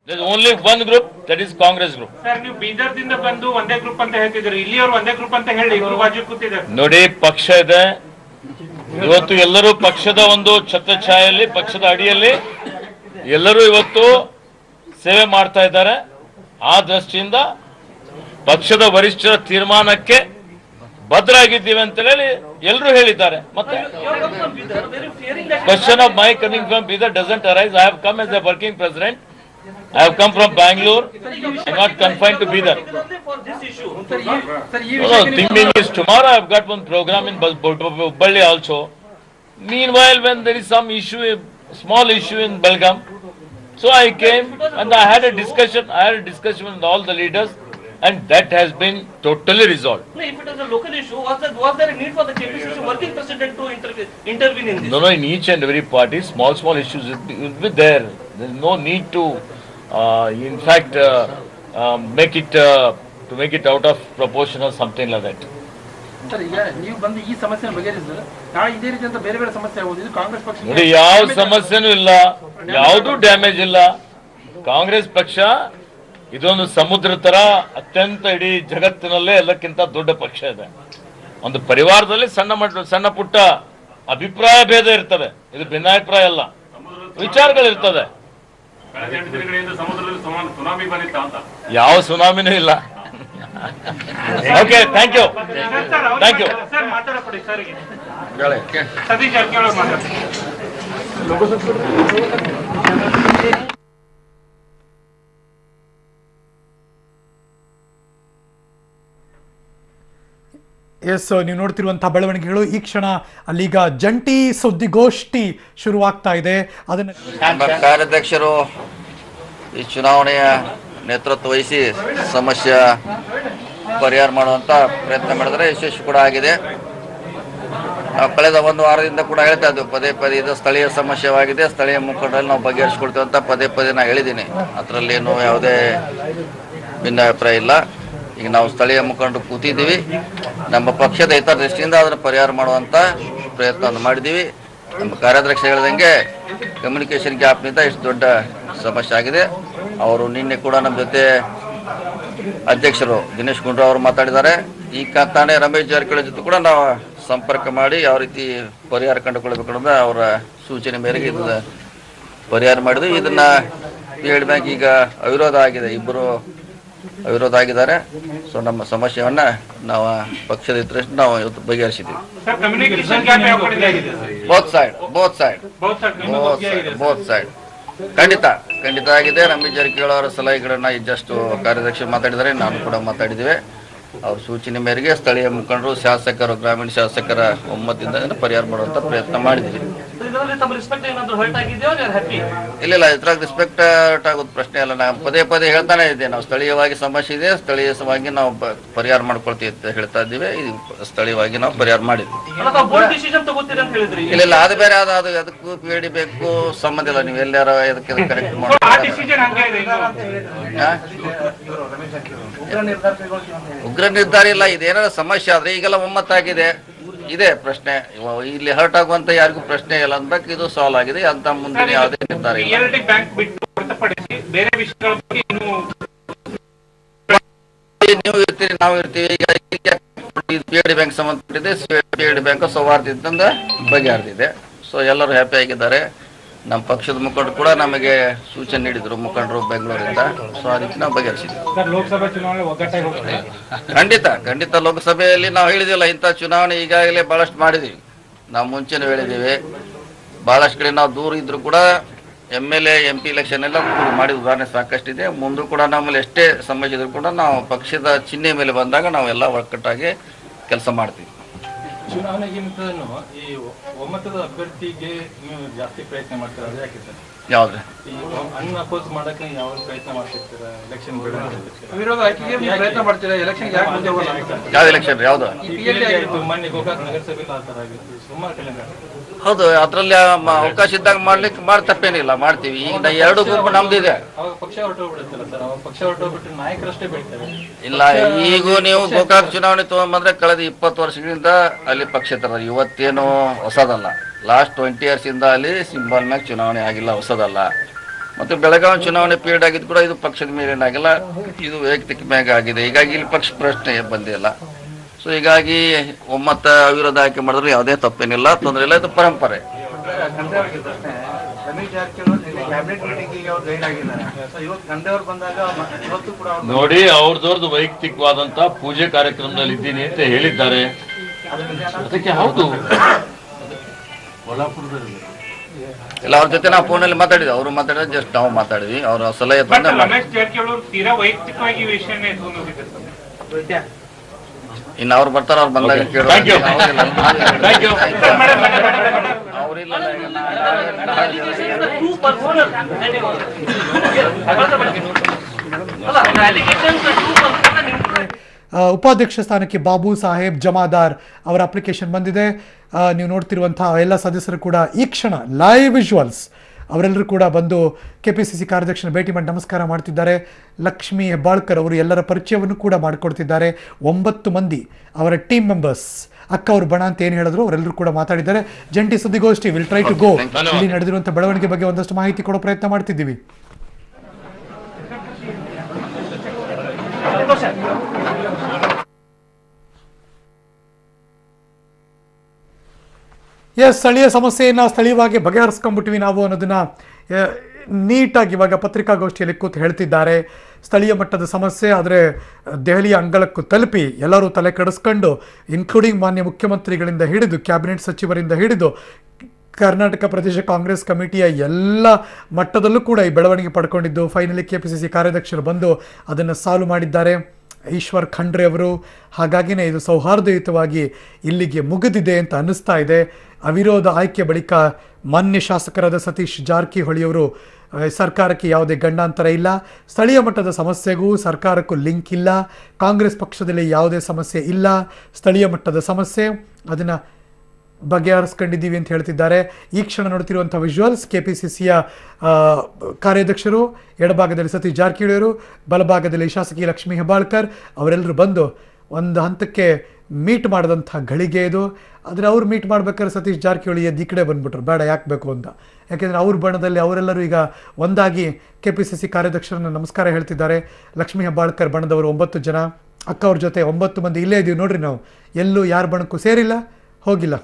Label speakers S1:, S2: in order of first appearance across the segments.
S1: There's only one group, that is Congress group.
S2: Sir ನೀವು ಬೀದರ್ದಿಂದ ಬಂದು ಒಂದೇ ಗ್ರೂಪ್ ಅಂತ ಹೇಳ್ತಿದ್ರಿ ಇಲ್ಲಿಯವರು ಒಂದೇ ಗ್ರೂಪ್ ಅಂತ ಹೇಳಿ ಇಬ್ರು ಬಾಜು ಕೂತಿದ್ದಾರೆ
S1: ನೋಡಿ ಪಕ್ಷ ಇದೆ ಇವತ್ತು ಎಲ್ಲರೂ ಪಕ್ಷದ ಒಂದು ಛತ್ರಛಾಯಲ್ಲಿ ಪಕ್ಷದ ಅಡಿಯಲ್ಲಿ ಎಲ್ಲರೂ ಇವತ್ತು ಸೇವೆ ಮಾಡ್ತಾ ಇದ್ದಾರೆ ಆ ದೃಷ್ಟಿಯಿಂದ ಪಕ್ಷದ ವರಿಷ್ಠರ ತೀರ್ಮಾನಕ್ಕೆ ಭದ್ರಾಗಿದ್ದೀವಿ ಅಂತ ಹೇಳಿ ಎಲ್ಲರೂ ಹೇಳಿದ್ದಾರೆ ಮತ್ತೆ question of my coming from Bidar doesn't arise I have come as a working president I have come from Bangalore I not confine to Bidar No, no, thinking is tomorrow I've got one program in Bal- Bal- Hubballi also. Meanwhile, when there is some issue, a small issue in Belgaum, so I came and I had a discussion, I had a discussion with all the leaders and that has been totally resolved.
S3: No, if it was a local issue, was there, was there a need for the KPCC working president to intervene, intervene in this?
S1: No, no, in each and every party, small, small issues will be, will be there. There is no need to, uh, in fact, uh, uh, make it, uh, to make it out of proportion or something like that.
S4: Sir ಈಗ ನೀವು ಬಂದು ಈ ಸಮಸ್ಯೆ ಬಗೆಹರಿಸಿದ್ರೆ ನಾಳೆ ಇದೇ ರೀತಿಯಂತ ಬೇರೆ ಬೇರೆ ಸಮಸ್ಯೆ ಆಗೋದು ಇದು ಕಾಂಗ್ರೆಸ್ ಪಕ್ಷ
S1: ನೋಡಿ ಯಾವ ಸಮಸ್ಯೆನೂ ಇಲ್ಲ ಯಾವುದು ಡ್ಯಾಮೇಜ್ ಇಲ್ಲ ಕಾಂಗ್ರೆಸ್ ಪಕ್ಷ ಇದೊಂದು ಸಮುದ್ರ ತರ ಅತ್ಯಂತ ಇಡೀ ಜಗತ್ತಿನಲ್ಲೇ ಎಲ್ಲಕ್ಕಿಂತ ದೊಡ್ಡ ಪಕ್ಷ ಇದೆ ಒಂದು ಪರಿವಾರದಲ್ಲಿ ಸಣ್ಣ ಮಟ್ಟ ಸಣ್ಣ ಪುಟ್ಟ ಅಭಿಪ್ರಾಯ ಭೇದ ಇರ್ತವೆ ಇದು ಭಿನ್ನಾಭಿಪ್ರಾಯ ಅಲ್ಲ ವಿಚಾರಗಳಿರ್ತದೆ
S2: ಕಳೆದ ಎಂಟು ದಿನಗಳಿಂದ ಸಮುದ್ರದಲ್ಲಿ ಸುಮಾರು ಸುನಾಮಿ ಬಂದಿತ್ತ ಅಂತ
S1: ಯಾವ ಸುನಾಮಿನೂ ಇಲ್ಲ okay thank you Thank you.
S2: Sir ಮಾತಾಡಕೊಡಿ ಸರ್ಗೆ ಸತೀಶ್ ಜಾರಕಿಹೊಳಿ ಅವ್ರು ಮಾತಾಡ್ತಾರೆ
S5: ಎಸ್ ನೀವು ನೋಡ್ತಿರುವಂತಹ ಬೆಳವಣಿಗೆಗಳು ಈ ಕ್ಷಣ ಅಲ್ಲೀಗ ಜಂಟಿ ಸುದ್ದಿಗೋಷ್ಠಿ ಶುರುವಾಗ್ತಾ ಇದೆ ಅದನ್ನ
S6: ನಮ್ಮ ಕಾರ್ಯಾಧ್ಯಕ್ಷರು ಈ ಚುನಾವಣೆಯ ನೇತೃತ್ವ ವಹಿಸಿ ಸಮಸ್ಯೆ ಪರಿಹಾರ ಮಾಡುವಂತ ಪ್ರಯತ್ನ ಮಾಡಿದರೆ ಯಶಸ್ವಿ ಕೂಡ ಆಗಿದೆ ನಾವು ಕಳೆದ ಒಂದು ವಾರದಿಂದ ಕೂಡ ಹೇಳ್ತಾ ಇದ್ವಿ ಪದೇ ಪದೇ ಇದು ಸ್ಥಳೀಯ ಸಮಸ್ಯೆವಾಗಿದೆ ಸ್ಥಳೀಯ ಮುಖಂಡರಲ್ಲಿ ನಾವು ಬಗೆಹರಿಸ್ಕೊಳ್ತೀವಿ ಅಂತ ಪದೇ ಪದೇ ನಾನು ಹೇಳಿದ್ದೀನಿ ಅದರಲ್ಲೇನು ಯಾವುದೇ ಭಿನ್ನಾಭಿಪ್ರಾಯ ಇಲ್ಲ ಈಗ ನಾವು ಸ್ಥಳೀಯ ಮುಖಂಡರು ಕೂತಿದ್ದೀವಿ ನಮ್ಮ ಪಕ್ಷದ ಹಿತದೃಷ್ಟಿಯಿಂದ ಅದನ್ನು ಪರಿಹಾರ ಮಾಡುವಂತ ಪ್ರಯತ್ನವನ್ನು ಮಾಡಿದ್ದೀವಿ ನಮ್ಮ ಕಾರ್ಯಾಧ್ಯಕ್ಷ ಹೇಳ್ದಂಗೆ ಕಮ್ಯುನಿಕೇಶನ್ ಗ್ಯಾಪ್ನಿಂದ ಇಷ್ಟು ದೊಡ್ಡ ಸಮಸ್ಯೆ ಆಗಿದೆ ಅವರು ನಿನ್ನೆ ಕೂಡ ನಮ್ಮ ಜೊತೆ ಅಧ್ಯಕ್ಷರು ದಿನೇಶ್ ಗುಂಡ್ರಾವ್ ಅವರು ಮಾತಾಡಿದ್ದಾರೆ ಈ ತಾನೇ ರಮೇಶ್ ಜಾರಕಿಹೊಳಿ ಜೊತೆ ಕೂಡ ನಾವು ಸಂಪರ್ಕ ಮಾಡಿ ಯಾವ ರೀತಿ ಪರಿಹಾರ ಕಂಡುಕೊಳ್ಬೇಕು ಅನ್ನೋದು ಅವರ ಸೂಚನೆ ಮೇರೆಗೆ ಇದನ್ನ ಪರಿಹಾರ ಮಾಡಿದ್ವಿ ಇದನ್ನ ಪಿ ಎಡ್ ಬ್ಯಾಂಕ್ ಈಗ ಅವಿರೋಧ ಆಗಿದೆ ಇಬ್ಬರು ಅವಿರೋಧ ಆಗಿದ್ದಾರೆ ಸೊ ನಮ್ಮ ಸಮಸ್ಯೆಯನ್ನ ನಾವು ಪಕ್ಷದ ಹಿತದೃಷ್ಟಿ ನಾವು ಇವತ್ತು ಬಗೆಹರಿಸಿದ್ದೀವಿ
S2: ಸರ್ ಕಮ್ಯುನಿಕೇಶನ್ ಗ್ಯಾಪ್ ಯಾವ ಕಡೆ ಆಗಿದೆ
S6: ಬೋತ್ ಸೈಡ್ ಬೋತ್ ಸೈಡ್
S2: ಬಹುತ್ sir
S6: both side both side ಖಂಡಿತ ಖಂಡಿತ ಆಗಿದೆ ರಮೇಶ್ ಜಾರಕಿಹೊಳಿ ಅವರ ಸಲಹೆಗಳನ್ನ ಜಸ್ಟ್ ಕಾರ್ಯದರ್ಶಿ ಮಾತಾಡಿದ್ದಾರೆ ನಾನು ಕೂಡ ಮಾತಾಡಿದ್ದೇವೆ ಅವ್ರ ಸೂಚನೆ ಮೇರೆಗೆ ಸ್ಥಳೀಯ ಮುಖಂಡರು ಶಾಸಕರು ಗ್ರಾಮೀಣ ಶಾಸಕರ ಒಮ್ಮತದಿಂದ ಇದನ್ನ ಪರಿಹಾರ ಮಾಡುವಂತ ಪ್ರಯತ್ನ ಮಾಡಿದ್ವಿ
S3: So ಇದರಲ್ಲಿ ತಮ್ಮ ರೆಸ್ಪೆಕ್ಟ್ ಏನಾದ್ರು ಹರ್ಟ್ ಆಗಿದೆಯೋ ಹ್ಯಾಪಿ
S6: ಇಲ್ಲ ಇಲ್ಲ ಇದ್ರಾಗ ರೆಸ್ಪೆಕ್ಟ್ ಆಗೋದು ಪ್ರಶ್ನೆ ಅಲ್ಲ ನಾವು ಪದೇ ಪದೇ ಹೇಳ್ತಾನೆ ಇದ್ದೆ ನಾವು ಸ್ಥಳೀಯವಾಗಿ ಸಮಸ್ಯೆ ಇದೆ ಸ್ಥಳೀಯವಾಗಿ ನಾವು ಬ- ಪರಿಹಾರ ಮಾಡ್ಕೊಳ್ತೀವಿ ಅಂತ ಹೇಳ್ತಾ ಇದ್ದೀವಿ ಇದು ಸ್ಥಳೀಯವಾಗಿ ನಾವು ಪರಿಹಾರ ಮಾಡಿದ್ವಿ
S3: ಅಲ್ಲ ಬೋಲ್ಡ್ ಡಿಸಿಷನ್ ತಗೋತೀರಿ ಅಂತ ಹೇಳಿದ್ರಿ
S6: ಇಲ್ಲ ಇಲ್ಲ ಅದು ಬೇರೆ ಅದು ಅದು ಅದಕ್ಕೂ ಪಿ ಬೇಕು ಸಂಬಂಧ ಇಲ್ಲ ನೀವು ಎಲ್ಲಾರ ಇದಕ್ಕೆ ಕರೆಕ್ಟ್
S2: ಆ
S6: ಮಾಡಿ
S2: ಡಿಸಿಷನ್ ಹಂಗೆ ಇದೆ ಇನ್ನು.
S6: ಹಾ? ಉಗ್ರ ನಿರ್ಧಾರ ಇಲ್ಲ ಇದೇನಾರ ಸಮಸ್ಯೆ ಆದ್ರೆ ಈಗೆಲ್ಲ ಒಮ್ಮತ್ತಾಗಿದೆ ಇದೆ ಪ್ರಶ್ನೆ ಇವ- ಇಲ್ಲಿ ಹರ್ಟ್ ಆಗುವಂತ ಯಾರಿಗೂ ಪ್ರಶ್ನೆ ಇಲ್ಲ ಅಂದ್ಬೇಕು ಇದು ಸಾಲ್ವ್ ಆಗಿದೆ ಅಂತ ಮುಂದಿನ ಯಾವುದೇ ನಿರ್ಧಾರ ಇಲ್ಲ
S2: PLD ಬ್ಯಾಂಕ್ ಬಿಟ್ಟು ಹೊರತುಪಡಿಸಿ ಬೇರೆ ವಿಷಯಗಳ ಬಗ್ಗೆ ಇನ್ನು
S6: ನೀವು ಇರ್ತೀರಿ ನಾವು ಇರ್ತೀವಿ ಈಗ ಪಿ ಡಿ ಬ್ಯಾಂಕ್ ಸಂಬಂಧಪಟ್ಟಿದೆ ಪಿ ಡಿ ಬ್ಯಾಂಕ್ ಸೌಹಾರ್ದದಿಂದ ಬಗೆಹರಿದಿದೆ ಸೊ ಎಲ್ಲರೂ ಹ್ಯಾಪಿ ಆಗಿದ್ದಾರೆ ನಮ್ಮ ಪಕ್ಷದ ಮುಖಂಡರು ಕೂಡ ನಮಗೆ ಸೂಚನೆ ನೀಡಿದ್ರು ಮುಖಂಡರು ಬೆಂಗಳೂರಿಂದ ಸೊ ಅದಕ್ಕೆ ನಾವು ಬಗೆಹರಿಸಿದ್ವಿ
S2: ಸರ್ ಲೋಕಸಭಾ ಚುನಾವಣೆ ಒಗ್ಗಟ್ಟಾಗಿ ಹೋಗ್ತದೆ
S6: ಖಂಡಿತ ಖಂಡಿತ ಲೋಕಸಭೆಯಲ್ಲಿ ನಾವು ಹೇಳಿದಿಲ್ಲ ಇಂಥ ಚುನಾವಣೆ ಈಗಾಗಲೇ ಬಹಳಷ್ಟು ಮಾಡಿದೀವಿ ನಾವು ಮುಂಚೆನೂ ಹೇಳಿದ್ದೀವಿ ಬಹಳಷ್ಟು ಕಡೆ ನಾವು ದೂರ ಇದ್ರು ಕೂಡ M L A M P election ಎಲ್ಲ ಮಾಡಿದ ಉದಾಹರಣೆ ಸಾಕಷ್ಟಿದೆ ಮುಂದೂ ಕೂಡ ನಮ್ಮಲ್ಲಿ ಎಷ್ಟೇ ಸಮಸ್ಯೆ ಇದ್ರು ಕೂಡ ನಾವು ಪಕ್ಷದ ಚಿಹ್ನೆ ಮೇಲೆ ಬಂದಾಗ ನಾವೆಲ್ಲ ಒಕ್ಕಟ್ಟಾಗಿ ಕೆಲಸ ಮಾಡ್ತೀವಿ
S7: ಚುನಾವಣೆಗಿಂತನೂ ಈ ಒಮ್ಮತದ ಅಭ್ಯರ್ಥಿಗೆ ನೀವು ಜಾಸ್ತಿ ಪ್ರಯತ್ನ ಮಾಡ್ತೀರಾ ಅದು ಯಾಕೆ ಸರ್
S6: ಯಾವ್ದು
S7: ಈ ಅನ್ ಅಪೋಸ್ ಮಾಡಕ್ಕೆ ಯಾವ ಪ್ರಯತ್ನ ಮಾಡ್ತಿರ್ತೀರಾ ಎಲೆಕ್ಷನ್ ಬೇಡ ಅಂತಿರ್ತೀರಾ?
S4: ವಿರೋಧ ಆಯ್ಕೆಗೆ ನೀವು ಪ್ರಯತ್ನ ಮಾಡ್ತೀರಾ ಎಲೆಕ್ಷನ್ ಯಾಕೆ ಮುಂದೆ ಹೋಗಲ್ಲ ಅಂತ?
S6: ಯಾವ ಎಲೆಕ್ಷನ್ ಯಾವ್ದು
S7: ಈ PLD ಆಯ್ತು ಮೊನ್ನೆ ಗೋಕಾಕ್ ನಗರಸಭೆಯಲ್ಲಿ ಆ ಥರ ಆಗಿತ್ತು ಸುಮಾರು ಕಡೆ ನಡೆದಿದೆ.
S6: ಹೌದು ಅದರಲ್ಲಿ ಅವಕಾಶ ಇದ್ದಾಗ ಮಾಡ್ಲಿಕ್ಕೆ ಮಾಡಿ ತಪ್ಪೇನಿಲ್ಲ ಮಾಡ್ತೀವಿ ಈಗ ನಾ ಎರಡು ಗುಂಪು ನಮ್ದಿದೆ
S7: ಅವಾಗ ಪಕ್ಷ ಹೊರಟೋಗ್ಬಿಡುತ್ತಲ್ಲ ಸರ್ ಅವಾಗ ಪಕ್ಷ ಹೊರಟೋಗ್ಬಿಟ್ರೆ ನಾಯಕರಷ್ಟೇ ಬೆಳಿತಾರೆ
S6: ಇಲ್ಲ ಈಗೂ ನೀವು ಗೋಕಾಕ್ ಚುನಾವಣೆ ತಗೊಂಡ್ಬಂದ್ರೆ ಕಳೆದ ಇಪ್ಪತ್ತು ವರ್ಷಗಳಿಂದ ಅಲ್ಲಿ ಪಕ್ಷೇತರ ಇವತ್ತೇನು ಹೊಸದಲ್ಲ ಲಾಸ್ಟ್ ಟ್ವೆಂಟಿ ಇಯರ್ಸ್ ಇಂದ ಅಲ್ಲಿ ಸಿಂಬಲ್ ಮ್ಯಾಗ ಚುನಾವಣೆ ಆಗಿಲ್ಲ ಹೊಸದಲ್ಲ ಮತ್ತು ಬೆಳಗಾವಿ ಚುನಾವಣೆ ಪೀರಿಯಡ್ ಆಗಿದ್ದು ಕೂಡ ಇದು ಪಕ್ಷದ ಮೇಲೇನಾಗಿಲ್ಲ ಇದು ವೈಯಕ್ತಿಕ ಮ್ಯಾಗ ಆಗಿದೆ ಹೀಗಾಗಿ ಇಲ್ಲಿ ಪಕ್ಷ ಪ್ರಶ್ನೆ ಬಂದಿಲ್ಲ ಸೊ ಹೀಗಾಗಿ ಒಮ್ಮತ ಅವಿರೋಧ ಆಯ್ಕೆ ಮಾಡಿದ್ರೆ ಯಾವುದೇ ತಪ್ಪೇನಿಲ್ಲ ತೊಂದರೆ ಇಲ್ಲ ಇದು ಪರಂಪರೆ
S8: ರಮೇಶ್ ಜಾರಕಿಹೊಳಿ ಕ್ಯಾಬಿನೆಟ್ ಮೀಟಿಂಗಿಗೆ ಅವ್ರು ಗೈಡ್ ಆಗಿದ್ದಾರೆ ಸೊ ಇವತ್ತು ಖಂಡೆಯವ್ರು ಬಂದಾಗ ಮ- ಇವತ್ತು ಕೂಡ ಅವ್ರು
S1: ನೋಡಿ ಅವ್ರದವ್ರದ್ದು ವೈಯಕ್ತಿಕವಾದಂತ ಪೂಜೆ ಕಾರ್ಯಕ್ರಮದಲ್ಲಿ ಇದ್ದೀನಿ ಅಂತ ಹೇಳಿದ್ದಾರೆ ಅದಕ್ಕೆ ಹೌದು
S6: ಇಲ್ಲ ಅವ್ರ ಜೊತೆ ನಾವು ಫೋನಲ್ಲಿ ಮಾತಾಡಿದ್ವಿ ಅವರು ಮಾತಾಡಿದ್ರೆ ಜಸ್ಟ್ ನಾವು ಮಾತಾಡಿದ್ವಿ ಅವ್ರ ಸಲಹೆ
S2: ಬಟ್
S6: ತಂದೆ
S2: ರಮೇಶ್ ಜಾರಕಿಹೊಳಿ ಅವರು ತೀರಾ ವೈಯಕ್ತಿಕವಾಗಿ ಈ ವಿಷಯನೇ ಎತ್ಕೊಂಡು ಹೋಗಿದ್ದಾರೆ ಸರ್
S6: ಇನ್ನು ಅವ್ರು ಬರ್ತಾರ ಅವ್ರು ಬಂದಾಗ ಕೇಳೋ
S1: Thank you. Thank you.
S6: ಅವ್ರಿಲ್ಲ
S3: ಟೂ ಪರ್ಸನಲ್ ಅಲ್ಲ ಅಲಿಗೇಷನ್ಸ್ ಟೂ ಪರ್ಸನಲ್
S5: ಆ, ಉಪಾಧ್ಯಕ್ಷ ಸ್ಥಾನಕ್ಕೆ ಬಾಬು ಸಾಹೇಬ್ ಜಮಾದಾರ್ ಅವರ ಅಪ್ಲಿಕೇಶನ್ ಬಂದಿದೆ ಆ, ನೀವು ನೋಡ್ತಿರುವಂತಹ ಎಲ್ಲ ಸದಸ್ಯರು ಕೂಡ ಈ ಕ್ಷಣ ಲೈವ್ ವಿಜುವಲ್ಸ್ ಅವರೆಲ್ಲರೂ ಕೂಡ ಬಂದು ಕೆ ಪಿ ಸಿ ಸಿ ಕಾರ್ಯಾಧ್ಯಕ್ಷನ ಭೇಟಿ ಮಾಡಿ ನಮಸ್ಕಾರ ಮಾಡ್ತಿದ್ದಾರೆ ಲಕ್ಷ್ಮಿ ಹೆಬ್ಬಾಳ್ಕರ್ ಅವರು ಎಲ್ಲರ ಪರಿಚಯವನ್ನು ಕೂಡ ಮಾಡಿಕೊಡ್ತಿದ್ದಾರೆ ಒಂಬತ್ತು ಮಂದಿ ಅವರ ಟೀಮ್ ಮೆಂಬರ್ಸ್ ಅಕ್ಕ ಅವರು ಬಣ ಅಂತ ಏನು ಹೇಳಿದ್ರು ಅವರೆಲ್ಲರೂ ಕೂಡ ಮಾತಾಡಿದ್ದಾರೆ ಜಂಟಿ ಸುದ್ದಿಗೋಷ್ಠಿ ವಿಲ್ ಟ್ರೈ ಟು ಗೋ ಇಲ್ಲಿ ನಡೆದಿರುವಂಥ ಬೆಳವಣಿಗೆ ಬಗ್ಗೆ ಒಂದಷ್ಟು ಮಾಹಿತಿ ಕೊಡೋ ಪ್ರಯತ್ನ ಮಾಡ್ತಿದ್ದೀವಿ ಎಸ್ ಸ್ಥಳೀಯ ಸಮಸ್ಯೆಯನ್ನು ಸ್ಥಳೀಯವಾಗಿ ಬಗೆಹರಿಸ್ಕೊಂಡ್ಬಿಟ್ವಿ ನಾವು ಅನ್ನೋದನ್ನ ಆ, ನೀಟಾಗಿ ಇವಾಗ ಪತ್ರಿಕಾಗೋಷ್ಠಿಯಲ್ಲಿ ಕೂತು ಹೇಳ್ತಿದ್ದಾರೆ ಸ್ಥಳೀಯ ಮಟ್ಟದ ಸಮಸ್ಯೆ ಆದರೆ ದೆಹಲಿಯ ಅಂಗಳಕ್ಕೂ ತಲುಪಿ ಎಲ್ಲರೂ ತಲೆ ಕೆಡಿಸ್ಕೊಂಡು ಇನ್ಕ್ಲೂಡಿಂಗ್ ಮಾನ್ಯ ಮುಖ್ಯಮಂತ್ರಿಗಳಿಂದ ಹಿಡಿದು ಕ್ಯಾಬಿನೆಟ್ ಸಚಿವರಿಂದ ಹಿಡಿದು ಕರ್ನಾಟಕ ಪ್ರದೇಶ ಕಾಂಗ್ರೆಸ್ ಕಮಿಟಿಯ ಎಲ್ಲ ಮಟ್ಟದಲ್ಲೂ ಕೂಡ ಈ ಬೆಳವಣಿಗೆ ಪಡ್ಕೊಂಡಿದ್ದು finally K P C C ಕಾರ್ಯಾಧ್ಯಕ್ಷರು ಬಂದು ಅದನ್ನು ಸಾಲ್ವ್ ಮಾಡಿದ್ದಾರೆ ಈಶ್ವರ್ ಖಂಡ್ರೆ ಅವರು ಹಾಗಾಗಿನೇ ಇದು ಸೌಹಾರ್ದಯುತವಾಗಿ ಇಲ್ಲಿಗೆ ಮುಗಿದಿದೆ ಅಂತ ಅನ್ನಿಸ್ತಾ ಇದೆ ಅವಿರೋಧ ಆಯ್ಕೆ ಬಳಿಕ ಮಾನ್ಯ ಶಾಸಕರಾದ ಸತೀಶ್ ಜಾರಕಿಹೊಳಿಯವರು ಆ, ಸರ್ಕಾರಕ್ಕೆ ಯಾವುದೇ ಗಂಡಾಂತರ ಇಲ್ಲ ಸ್ಥಳೀಯ ಮಟ್ಟದ ಸಮಸ್ಯೆಗೂ ಸರ್ಕಾರಕ್ಕೂ ಲಿಂಕ್ ಇಲ್ಲ ಕಾಂಗ್ರೆಸ್ ಪಕ್ಷದಲ್ಲಿ ಯಾವುದೇ ಸಮಸ್ಯೆ ಇಲ್ಲ ಸ್ಥಳೀಯ ಮಟ್ಟದ ಸಮಸ್ಯೆ ಅದನ್ನು ಬಗೆಹರಿಸ್ಕೊಂಡಿದ್ದೀವಿ ಅಂತ ಹೇಳ್ತಿದ್ದಾರೆ ಈ ಕ್ಷಣ ನೋಡ್ತಿರುವಂಥ ವಿಜುವಲ್ಸ್ ಕೆ ಪಿ ಸಿ ಸಿಯ ಕಾರ್ಯಾಧ್ಯಕ್ಷರು ಎಡಭಾಗದಲ್ಲಿ ಸತೀಶ್ ಜಾರಕಿಹೊಳಿಯವರು ಬಲಭಾಗದಲ್ಲಿ ಶಾಸಕಿ ಲಕ್ಷ್ಮೀ ಹೆಬ್ಬಾಳ್ಕರ್ ಅವರೆಲ್ಲರೂ ಬಂದು ಒಂದು ಹಂತಕ್ಕೆ ಮೀಟ್ ಮಾಡಿದಂಥ ಗಳಿಗೆ ಇದು ಆದರೆ ಅವ್ರು ಮೀಟ್ ಮಾಡ್ಬೇಕಾದ್ರೆ ಸತೀಶ್ ಜಾರಕಿಹೊಳಿ ಎದ್ದು ಈ ಕಡೆ ಬಂದ್ಬಿಟ್ರು ಬೇಡ ಯಾಕೆ ಬೇಕು ಅಂತ ಯಾಕೆಂದರೆ ಅವ್ರ ಬಣದಲ್ಲಿ ಅವರೆಲ್ಲರೂ ಈಗ ಒಂದಾಗಿ ಕೆ ಪಿ ಸಿ ಸಿ ಕಾರ್ಯಾಧ್ಯಕ್ಷರನ್ನು ನಮಸ್ಕಾರ ಹೇಳ್ತಿದ್ದಾರೆ ಲಕ್ಷ್ಮೀ ಹೆಬ್ಬಾಳ್ಕರ್ ಬಣದವರು ಒಂಬತ್ತು ಜನ ಅಕ್ಕ ಅವ್ರ ಜೊತೆ ಒಂಬತ್ತು ಮಂದಿ ಇಲ್ಲೇ ಇದ್ದೀವಿ ನೋಡ್ರಿ ನಾವು ಎಲ್ಲೂ ಯಾರ ಬಣಕ್ಕೂ ಸೇರಿಲ್ಲ ಹೋಗಿಲ್ಲ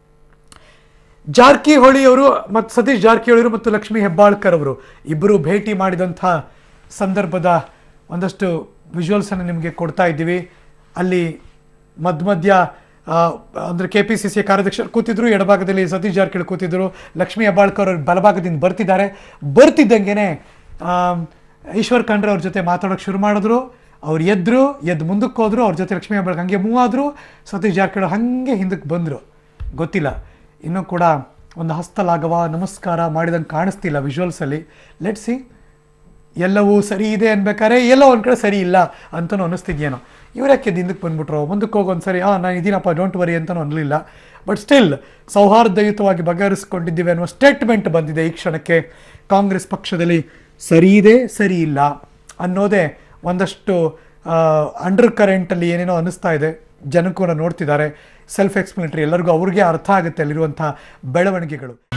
S5: ಜಾರಕಿಹೊಳಿ ಅವರು ಮತ್ತು ಸತೀಶ್ ಜಾರಕಿಹೊಳಿ ಅವರು ಮತ್ತು ಲಕ್ಷ್ಮೀ ಹೆಬ್ಬಾಳ್ಕರ್ ಅವರು ಇಬ್ಬರು ಭೇಟಿ ಮಾಡಿದಂಥ ಸಂದರ್ಭದ ಒಂದಷ್ಟು ವಿಜುವಲ್ಸನ್ನು ನಿಮಗೆ ಕೊಡ್ತಾ ಇದ್ದೀವಿ ಅಲ್ಲಿ ಮಧ್ಯ ಮಧ್ಯ ಅಂದರೆ ಕೆ ಪಿ ಸಿ ಸಿ ಕಾರ್ಯಾಧ್ಯಕ್ಷರು ಕೂತಿದ್ರು ಎಡಭಾಗದಲ್ಲಿ ಸತೀಶ್ ಜಾರಕಿಹೊಳಿ ಕೂತಿದ್ರು ಲಕ್ಷ್ಮೀ ಹೆಬ್ಬಾಳ್ಕರ್ ಅವರು ಬಲಭಾಗದಿಂದ ಬರ್ತಿದ್ದಾರೆ ಬರ್ತಿದ್ದಂಗೆನೆ ಆಮ್, ಈಶ್ವರ್ ಖಂಡ್ರೆ ಅವ್ರ ಜೊತೆ ಮಾತಾಡೋಕೆ ಶುರು ಮಾಡಿದ್ರು ಅವ್ರು ಎದ್ರು ಎದ್ದು ಮುಂದಕ್ಕೆ ಹೋದ್ರು ಅವ್ರ ಜೊತೆ ಲಕ್ಷ್ಮೀ ಹೆಬ್ಬಾಳ್ಕರ್ ಹಂಗೆ ಮೂವ್ ಆದರು ಸತೀಶ್ ಜಾರಕಿಹೊಳಿ ಹಾಗೆ ಹಿಂದಕ್ಕೆ ಬಂದರು ಗೊತ್ತಿಲ್ಲ ಇನ್ನೂ ಕೂಡ ಒಂದು ಹಸ್ತಲಾಘವ ನಮಸ್ಕಾರ ಮಾಡಿದಂಗೆ ಕಾಣಿಸ್ತಿಲ್ಲ ವಿಜುವಲ್ಸಲ್ಲಿ ಲೆಟ್ ಸಿ ಎಲ್ಲವೂ ಸರಿ ಇದೆ ಅನ್ಬೇಕಾದ್ರೆ ಎಲ್ಲೋ ಒಂದು ಕಡೆ ಸರಿ ಇಲ್ಲ ಅಂತಲೂ ಅನ್ನಿಸ್ತಿದ್ಯೇನೋ ಇವರಕ್ಕೆ ಹಿಂದಕ್ಕೆ ಬಂದ್ಬಿಟ್ರು ಮುಂದಕ್ಕೆ ಹೋಗಿ ಒಂದು ಸರಿ ಹಾಂ ನಾನು ಇದೀನಪ್ಪ ಡೋಂಟ್ ವರಿ ಅಂತಲೂ ಅನ್ನಲಿಲ್ಲ ಬಟ್ ಸ್ಟಿಲ್ ಸೌಹಾರ್ದಯುತವಾಗಿ ಬಗೆಹರಿಸ್ಕೊಂಡಿದ್ದೀವಿ ಅನ್ನುವ ಸ್ಟೇಟ್ಮೆಂಟ್ ಬಂದಿದೆ ಈ ಕ್ಷಣಕ್ಕೆ ಕಾಂಗ್ರೆಸ್ ಪಕ್ಷದಲ್ಲಿ ಸರಿ ಇದೆ ಸರಿ ಇಲ್ಲ ಅನ್ನೋದೇ ಒಂದಷ್ಟು ಅಂಡರ್ ಕರೆಂಟಲ್ಲಿ ಏನೇನೋ ಅನ್ನಿಸ್ತಾ ಇದೆ ಜನಕ್ಕೂ ನೋಡ್ತಿದ್ದಾರೆ ಸೆಲ್ಫ್ ಎಕ್ಸ್ಪ್ಲನೇಟರಿ ಎಲ್ಲರಿಗೂ ಅವ್ರಿಗೆ ಅರ್ಥ ಆಗುತ್ತೆ ಅಲ್ಲಿರುವಂಥ ಬೆಳವಣಿಗೆಗಳು